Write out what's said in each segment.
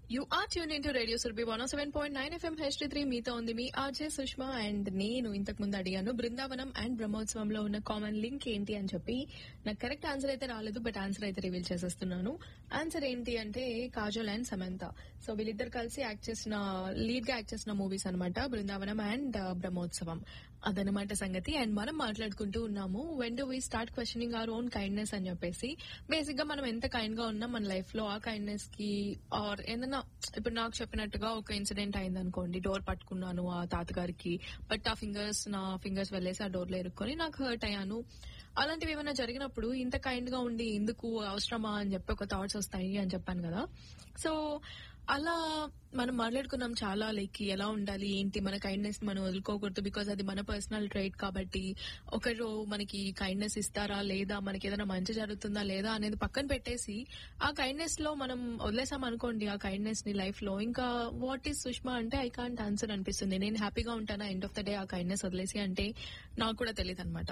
you are tuned into radio Surabhi one seven point nine FM HD three మీతో ఉంది మీ RJ Sushma and నేను ఇంతకు ముందు అడిగాను బృందావనం అండ్ బ్రహ్మోత్సవంలో ఉన్న కామన్ లింక్ ఏంటి అని చెప్పి నాకు కరెక్ట్ ఆన్సర్ అయితే రాలేదు బట్ ఆన్సర్ అయితే రివీల్ చేసేస్తున్నాను ఆన్సర్ ఏంటి అంటే కాజల్ అండ్ సమంత సో వీళ్ళిద్దరు కలిసి యాక్ట్ చేసిన లీడ్ గా యాక్ట్ చేసిన మూవీస్ అనమాట బృందావనం అండ్ బ్రహ్మోత్సవం అదనమాట సంగతి అండ్ మనం మాట్లాడుకుంటూ ఉన్నాము when do we start questioning our own kindness అని చెప్పేసి బేసిక్ గా మనం ఎంత కైండ్ గా ఉన్నా మన లైఫ్ లో ఆ కైండ్నెస్ కి ఆర్ ఏదైనా ఇప్పుడు నాకు చెప్పినట్టుగా ఒక ఇన్సిడెంట్ అయింది అనుకోండి డోర్ పట్టుకున్నాను ఆ తాతగారికి బట్ ఆ ఫింగర్స్ నా ఫింగర్స్ వెళ్ళేసి ఆ డోర్ లో ఇరుక్కొని నాకు హర్ట్ అయ్యాను అలాంటివి ఏమైనా జరిగినప్పుడు ఇంత కైండ్ గా ఉండి ఎందుకు అవసరమా అని చెప్పి ఒక థాట్స్ వస్తాయి అని చెప్పాను కదా సో అలా మనం మాట్లాడుకున్నాం చాలా లైక్ ఎలా ఉండాలి ఏంటి మన కైండ్నెస్ మనం వదులుకోకూడదు బికాజ్ అది మన పర్సనల్ ట్రైట్ కాబట్టి ఒకరు మనకి కైండ్నెస్ ఇస్తారా లేదా మనకి ఏదైనా మంచి జరుగుతుందా లేదా అనేది పక్కన పెట్టేసి ఆ కైండ్నెస్ లో మనం వదిలేసాం అనుకోండి ఆ కైండ్నెస్ ని లైఫ్ లో ఇంకా వాట్ ఈస్ సుష్మా అంటే ఐ కాంట్ ఆన్సర్ అనిపిస్తుంది నేను హ్యాపీగా ఉంటానా ఎండ్ ఆఫ్ ద డే ఆ కైండ్నెస్ వదిలేసి అంటే నాకు కూడా తెలియదు అనమాట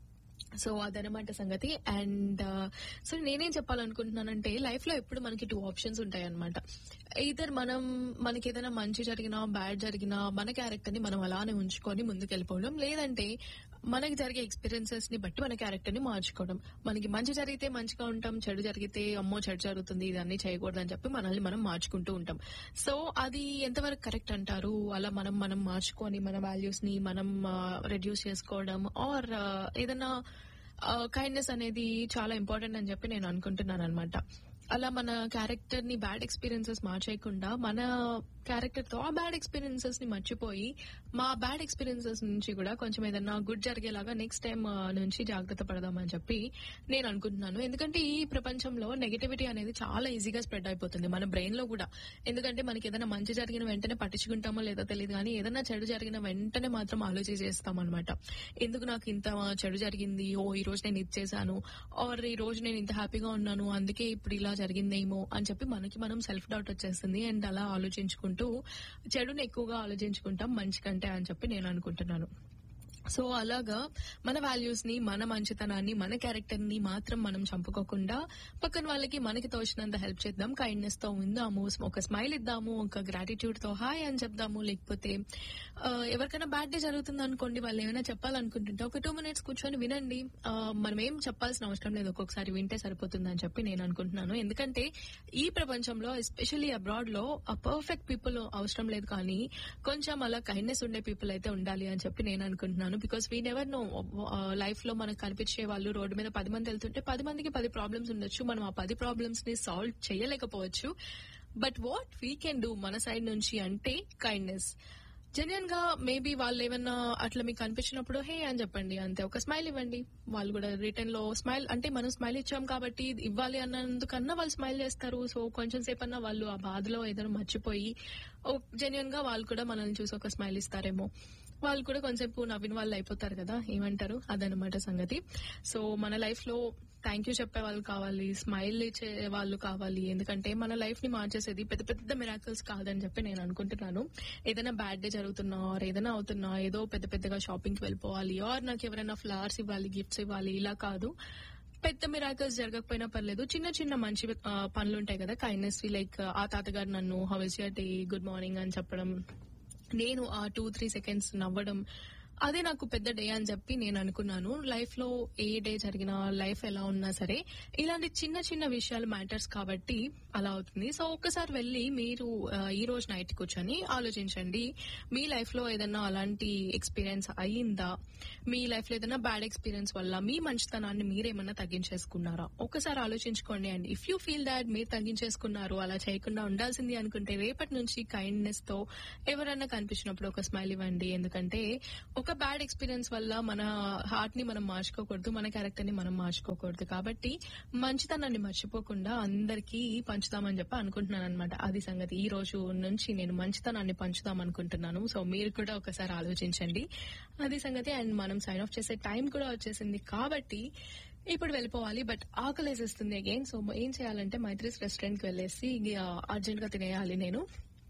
సో అదనమాట సంగతి అండ్ సో నేనేం చెప్పాలనుకుంటున్నానంటే లైఫ్ లో ఎప్పుడు మనకి టూ ఆప్షన్స్ ఉంటాయి అనమాట ఇద్దరు మనం మనకి ఏదైనా మంచి జరిగినా బ్యాడ్ జరిగినా మన క్యారెక్టర్ ని మనం అలానే ఉంచుకొని ముందుకు వెళ్ళిపోవడం లేదంటే మనకి జరిగే ఎక్స్పీరియన్సెస్ ని బట్టి మన క్యారెక్టర్ ని మార్చుకోవడం మనకి మంచి జరిగితే మంచిగా ఉంటాం చెడు జరిగితే అమ్మో చెడు జరుగుతుంది ఇదన్నీ చేయకూడదు అని చెప్పి మనల్ని మనం మార్చుకుంటూ ఉంటాం సో అది ఎంతవరకు కరెక్ట్ అంటారు అలా మనం మనం మార్చుకొని మన వాల్యూస్ ని మనం రెడ్యూస్ చేసుకోవడం ఆర్ ఏదైనా కైండ్నెస్ అనేది చాలా ఇంపార్టెంట్ అని చెప్పి నేను అనుకుంటున్నాను అనమాట అలా మన క్యారెక్టర్ ని బ్యాడ్ ఎక్స్పీరియన్సెస్ మార్చేయకుండా మన క్యారెక్టర్ తో ఆ బ్యాడ్ ఎక్స్పీరియన్సెస్ ని మర్చిపోయి మా బ్యాడ్ ఎక్స్పీరియన్సెస్ నుంచి కూడా కొంచెం ఏదన్నా గుడ్ జరిగేలాగా నెక్స్ట్ టైం నుంచి జాగ్రత్త పడదామని చెప్పి నేను అనుకుంటున్నాను ఎందుకంటే ఈ ప్రపంచంలో నెగటివిటీ అనేది చాలా ఈజీగా స్ప్రెడ్ అయిపోతుంది మన బ్రెయిన్ లో కూడా ఎందుకంటే మనకి ఏదైనా మంచి జరిగిన వెంటనే పట్టించుకుంటామో లేదో తెలియదు కానీ ఏదైనా చెడు జరిగిన వెంటనే మాత్రం ఆలోచించి చేస్తాం అనమాట ఎందుకు నాకు ఇంత చెడు జరిగింది ఓ ఈ రోజు నేను ఇది చేశాను ఆర్ ఈ రోజు నేను ఇంత హ్యాపీగా ఉన్నాను అందుకే ఇప్పుడు ఇలా జరిగిందేమో అని చెప్పి మనకి మనం సెల్ఫ్ డౌట్ వచ్చేస్తుంది అండ్ అలా ఆలోచించుకుంటూ చెడుని ఎక్కువగా ఆలోచించుకుంటాం మంచి కంటే అని చెప్పి నేను అనుకుంటున్నాను సో అలాగా మన వాల్యూస్ ని మన మంచితనాన్ని మన క్యారెక్టర్ ని మాత్రం మనం చంపుకోకుండా పక్కన వాళ్ళకి మనకి తోచినంత హెల్ప్ చేద్దాం కైండ్నెస్ తో ఉందాము ఒక స్మైల్ ఇద్దాము ఒక గ్రాటిట్యూడ్ తో హాయ్ అని చెప్దాము లేకపోతే ఎవరికైనా బ్యాడ్ డే జరుగుతుంది అనుకోండి వాళ్ళు ఏమైనా చెప్పాలనుకుంటుంటే ఒక టూ మినిట్స్ కూర్చొని వినండి మనం ఏం చెప్పాల్సిన అవసరం లేదు ఒక్కొక్కసారి వింటే సరిపోతుంది అని చెప్పి నేను అనుకుంటున్నాను ఎందుకంటే ఈ ప్రపంచంలో ఎస్పెషల్లీ అబ్రాడ్ లో ఆ పర్ఫెక్ట్ పీపుల్ అవసరం లేదు కానీ కొంచెం అలా కైండ్నెస్ ఉండే పీపుల్ అయితే ఉండాలి అని చెప్పి నేను అనుకుంటున్నాను because we never know life లో మనకు కనిపించే వాళ్ళు రోడ్డు మీద పది మంది వెళ్తుంటే పది మందికి పది ప్రాబ్లమ్స్ ఉండొచ్చు మనం ఆ పది ప్రాబ్లమ్స్ ని సాల్వ్ చేయలేకపోవచ్చు but what we can do మన సైడ్ నుంచి అంటే కైండ్నెస్ జెన్యున్ గా మేబీ వాళ్ళు ఏమన్నా అట్లా మీకు కనిపించినప్పుడు హే అని చెప్పండి అంతే ఒక స్మైల్ ఇవ్వండి వాళ్ళు కూడా రిటర్న్ లో స్మైల్ అంటే మనం స్మైల్ ఇచ్చాం కాబట్టి ఇవ్వాలి అన్నందుకన్నా వాళ్ళు స్మైల్ చేస్తారు సో కొంచెం సేపు అన్నా వాళ్ళు ఆ బాధలో ఏదైనా మర్చిపోయి జెన్యున్ గా వాళ్ళు కూడా మనల్ని చూసి ఒక స్మైల్ ఇస్తారేమో వాళ్ళు కూడా కొంచెంసేపు నవ్విన వాళ్ళు అయిపోతారు కదా ఏమంటారు అదనమాట సంగతి సో మన లైఫ్ లో థ్యాంక్ యూ చెప్పే వాళ్ళు కావాలి స్మైల్ ఇచ్చే వాళ్ళు కావాలి ఎందుకంటే మన లైఫ్ ని మార్చేసేది పెద్ద పెద్ద మిరాకిల్స్ కాదని చెప్పి నేను అనుకుంటున్నాను ఏదైనా బ్యాడ్ డే జరుగుతున్నా ఆర్ ఏదైనా అవుతున్నా ఏదో పెద్ద పెద్దగా షాపింగ్ కి వెళ్ళిపోవాలి ఆర్ నాకు ఎవరైనా ఫ్లవర్స్ ఇవ్వాలి గిఫ్ట్స్ ఇవ్వాలి ఇలా కాదు పెద్ద మిరాకల్స్ జరగకపోయినా పర్లేదు చిన్న చిన్న మంచి పనులు ఉంటాయి కదా కైండ్నెస్ లైక్ ఆ తాతగారు నన్ను హౌస్ డే గుడ్ మార్నింగ్ అని చెప్పడం నేను ఆ టూ త్రీ సెకండ్స్ నవ్వడం అదే నాకు పెద్ద డే అని చెప్పి నేను అనుకున్నాను లైఫ్ లో ఏ డే జరిగినా లైఫ్ ఎలా ఉన్నా సరే ఇలాంటి చిన్న చిన్న విషయాలు మ్యాటర్స్ కాబట్టి అలా అవుతుంది సో ఒక్కసారి వెళ్ళి మీరు ఈ రోజు నైట్ కూర్చొని ఆలోచించండి మీ లైఫ్ లో ఏదైనా అలాంటి ఎక్స్పీరియన్స్ అయ్యిందా మీ లైఫ్ లో ఏదైనా బ్యాడ్ ఎక్స్పీరియన్స్ వల్ల మీ మంచితనాన్ని మీరేమన్నా తగ్గించేసుకున్నారా ఒక్కసారి ఆలోచించుకోండి and if you feel that మీరు తగ్గించేసుకున్నారు అలా చేయకుండా ఉండాల్సింది అనుకుంటే రేపటి నుంచి కైండ్నెస్ తో ఎవరైనా కనిపించినప్పుడు ఒక స్మైల్ ఇవ్వండి ఎందుకంటే ఒక బ్యాడ్ ఎక్స్పీరియన్స్ వల్ల మన హార్ట్ ని మనం మార్చుకోకూడదు మన క్యారెక్టర్ ని మనం మార్చుకోకూడదు కాబట్టి మంచితనాన్ని మర్చిపోకుండా అందరికీ పంచుతామని చెప్పి అనుకుంటున్నాను అనమాట అది సంగతి ఈ రోజు నుంచి నేను మంచితనాన్ని పంచుదాం అనుకుంటున్నాను సో మీరు కూడా ఒకసారి ఆలోచించండి అది సంగతి అండ్ మనం సైన్ ఆఫ్ చేసే టైం కూడా వచ్చేసింది కాబట్టి ఇప్పుడు వెళ్ళిపోవాలి బట్ ఆకలి వేసేస్తుంది అగైన్ సో ఏం చేయాలంటే మైత్రీస్ రెస్టారెంట్ కి వెళ్ళేసి అర్జెంట్ గా తినేయాలి నేను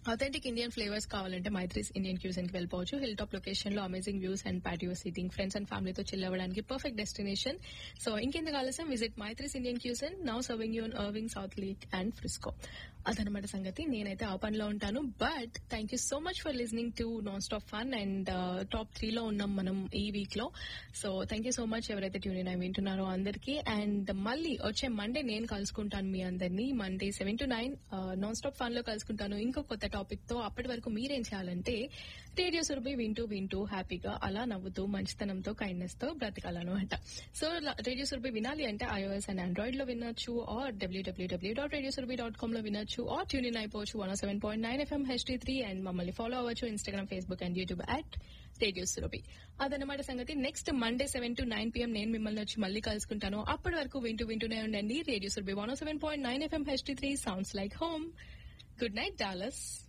అథెంటిక్ ఇండియన్ ఫ్లేవర్స్ కావాలంటే మైత్రీస్ ఇండియన్ క్యూజన్ కి వెళ్ళిపోవచ్చు హిల్ టాప్ లొకేషన్ లో amazing views and patio seating friends and ఫ్యామిలీతో చిల్ అవ్వడానికి పర్ఫెక్ట్ డెస్టినేషన్ సో ఇంకెందుకు ఆలస్యం visit Maitri's Indian cuisine now serving you Irving south lake and Frisco అదనమాట సంగతి నేనైతే ఆ పనిలో ఉంటాను but thank you so much for listening to non stop fun and top three లో ఉన్నాం మనం ఈ వీక్ లో so thank you so much ఎవరైతే ట్యూన్ ఇన్ అయి వింటున్నారో అందరికీ అండ్ మళ్ళీ వచ్చే మండే నేను కలుసుకుంటాను మీ అందరినీ Monday seven to nine non stop fun లో కలుసుకుంటాను ఇంకో కొత్త టాపిక్ తో అప్పటి వరకు మీరేం చేయాలంటే రేడియో సురభి వింటూ వింటూ హ్యాపీగా అలా నవ్వుతూ మంచితనంతో కైండ్నెస్ తో బ్రతకాలన్నమాట సో రేడియో సురభి వినాలి అంటే ఐఓఎస్ అండ్ ఆండ్రాయిడ్ లో వినొచ్చు or W W W dot radio Surabhi dot com లో వినొచ్చు ఆర్ ట్యూన్ ఇన్ అయిపోవచ్చు one seven point nine FM HD three and మమ్మల్ని ఫాలో అవ్వచ్చు Instagram Facebook and YouTube at radio Surabhi అదనమాట సంగతి next Monday seven to nine PM నేను మిమ్మల్ని వచ్చి మళ్ళీ కలుసుకుంటాను అప్పటి వరకు వింటూ వింటూనే ఉండండి radio Surabhi one seven point nine FM HD three sounds like home good night Dallas